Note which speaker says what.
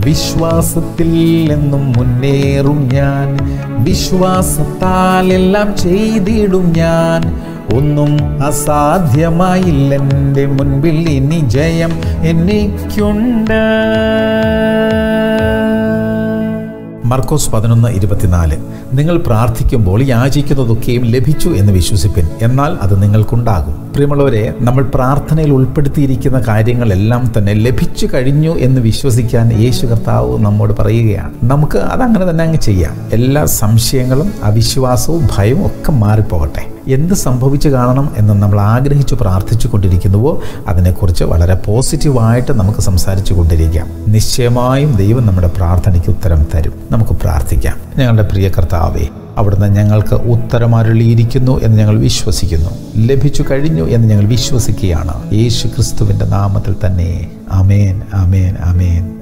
Speaker 1: വിശ്വാസത്തിൽ എന്നും മുന്നേറും ഞാൻ വിശ്വാസത്താൽ എല്ലാം ചെയ്തിടും ഞാൻ ഒന്നും അസാധ്യമായില്ലെൻ്റെ മുൻപിൽ ഇനി ജയം എനിക്കുണ്ട് മർക്കോസ് പതിനൊന്ന് ഇരുപത്തിനാല് നിങ്ങൾ പ്രാർത്ഥിക്കുമ്പോൾ യാചിക്കുന്നതൊക്കെയും ലഭിച്ചു എന്ന് വിശ്വസിപ്പിൻ എന്നാൽ അത് നിങ്ങൾക്കുണ്ടാകും പ്രിയമുള്ളവരെ നമ്മൾ പ്രാർത്ഥനയിൽ ഉൾപ്പെടുത്തിയിരിക്കുന്ന കാര്യങ്ങളെല്ലാം തന്നെ ലഭിച്ചു കഴിഞ്ഞു എന്ന് വിശ്വസിക്കാൻ യേശു കർത്താവ് നമ്മോട് പറയുകയാണ് നമുക്ക് അതങ്ങനെ തന്നെ അങ്ങ് ചെയ്യാം എല്ലാ സംശയങ്ങളും അവിശ്വാസവും ഭയവും ഒക്കെ മാറിപ്പോകട്ടെ എന്ത് സംഭവിച്ചു കാണണം എന്ന് നമ്മൾ ആഗ്രഹിച്ചു പ്രാർത്ഥിച്ചു കൊണ്ടിരിക്കുന്നുവോ അതിനെക്കുറിച്ച് വളരെ പോസിറ്റീവായിട്ട് നമുക്ക് സംസാരിച്ചു കൊണ്ടിരിക്കാം നിശ്ചയമായും ദൈവം നമ്മുടെ പ്രാർത്ഥനയ്ക്ക് ഉത്തരം തരും നമുക്ക് പ്രാർത്ഥിക്കാം ഞങ്ങളുടെ പ്രിയ കർത്താവേ അവിടുന്ന് ഞങ്ങൾക്ക് ഉത്തരമരുളിയിരിക്കുന്നു എന്ന് ഞങ്ങൾ വിശ്വസിക്കുന്നു ലഭിച്ചു കഴിഞ്ഞു എന്ന് ഞങ്ങൾ വിശ്വസിക്കുകയാണ് യേശു ക്രിസ്തുവിൻ്റെ നാമത്തിൽ തന്നെ അമേൻ അമേൻ അമേൻ